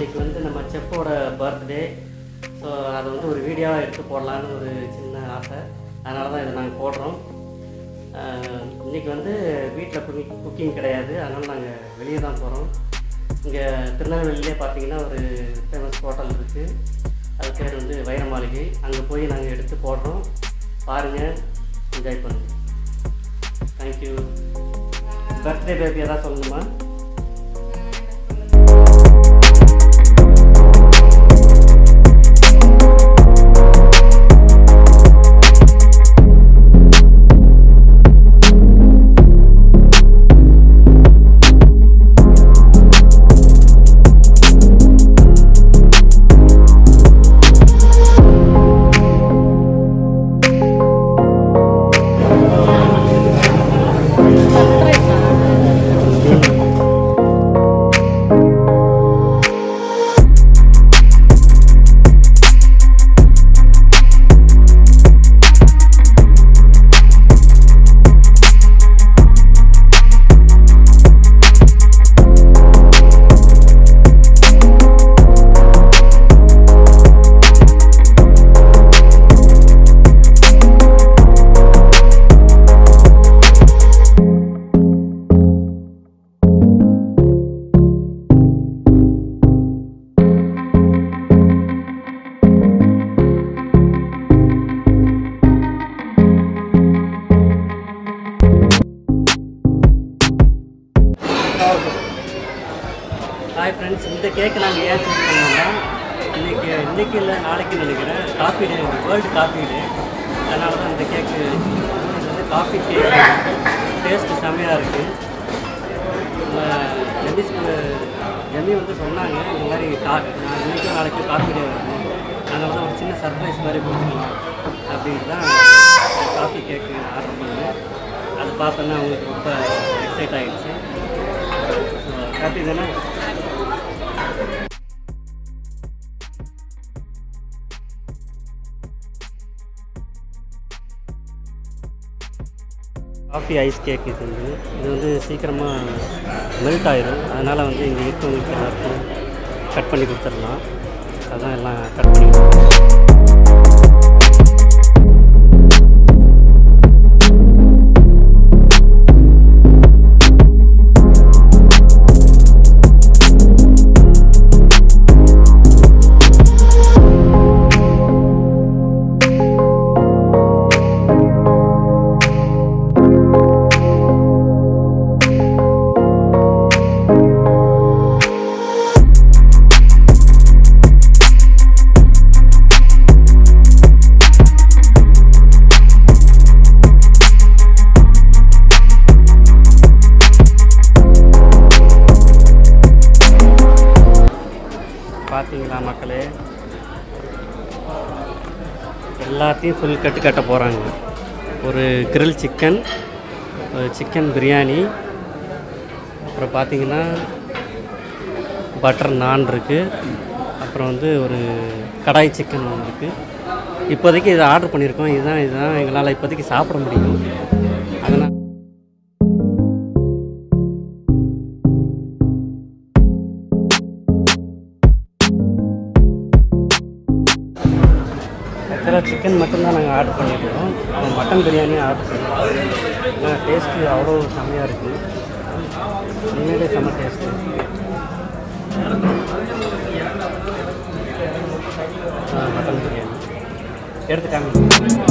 இன்னைக்கு வந்து நம்ம செஃப்போட பர்த்டே ஸோ அதை வந்து ஒரு வீடியோவாக எடுத்து போடலான்னு ஒரு சின்ன ஆசை அதனால தான் இதை நாங்கள் போடுறோம் ஆஹ் இன்னைக்கு வந்து வீட்டில் குக்கிங் குக்கிங் கிடையாது அதனால் நாங்கள் வெளியே தான் போகிறோம் இங்கே திருநெல்வேலியிலே பார்த்தீங்கன்னா ஒரு ஃபேமஸ் ஹோட்டல் இருக்குது அது பேர் வந்து வைர மாளிகை அங்கே போய் நாங்கள் எடுத்து போடுறோம் பாருங்கள் என்ஜாய் பண்ணுங்கள் தேங்க்யூ பர்த்டே பேபி எதாவது சொல்லணுமா ஹாய் ஃப்ரெண்ட்ஸ் இந்த கேக்கு நாங்கள் ஏன் சூஸ் பண்ணோம்னா இன்றைக்கி இன்றைக்கி இல்லை நாளைக்கு நினைக்கிறேன் coffee day world coffee day அதனால தான் இந்த கேக்கு இது வந்து காஃபி கேக் டேஸ்ட்டு செம்மையாக இருக்குது ஜெமி ஜெமி வந்து சொன்னாங்க இந்த மாதிரி கா நான் இன்றைக்கும் நாளைக்கு காஃபி டே வருது அதனால தான் ஒரு சின்ன சர்ப்ரைஸ் மாதிரி கொடுத்துக்கலாம் அப்படின்ட்டு தான் காஃபி கேக்கு ஆர்டர் பண்ணேன் அது பார்த்தோன்னா அவங்களுக்கு ரொம்ப எக்ஸைட் ஆகிடுச்சு ஸோ ஹாப்பி தானே காஃபி ஐஸ் கேக் இது வந்து இது வந்து சீக்கிரமாக மெல்ட் ஆயிரும் அதனால் வந்து இங்கே இருக்கவங்களுக்கு எல்லாருக்கும் கட் பண்ணி கொடுத்துடலாம் அதான் எல்லாம் கட் பண்ணி பார்த்தீங்களா மக்களே எல்லாத்தையும் ஃபுல் கட்டு கட்ட போகிறாங்க ஒரு கிரில் சிக்கன் சிக்கன் பிரியாணி அப்புறம் பார்த்தீங்கன்னா பட்டர் நான் இருக்குது அப்புறம் வந்து ஒரு கடாய் சிக்கன் ஒன்று இருக்குது இப்போதைக்கு இதை ஆர்டர் பண்ணியிருக்கோம் இதுதான் இதுதான் எங்களால் இப்போதைக்கு சாப்பிட முடியும் அதனால் ஆக்சுவலாக சிக்கன் மட்டும்தான் நாங்கள் ஆர்டர் பண்ணியிருக்கோம் அப்புறம் மட்டன் பிரியாணி ஆர்டர் பண்ணியிருக்கோம் டேஸ்ட்டு அவ்வளோ செம்மையாக இருக்குது உண்மையிலே செம்ம டேஸ்ட்டு மட்டன் பிரியாணி எடுத்து காமி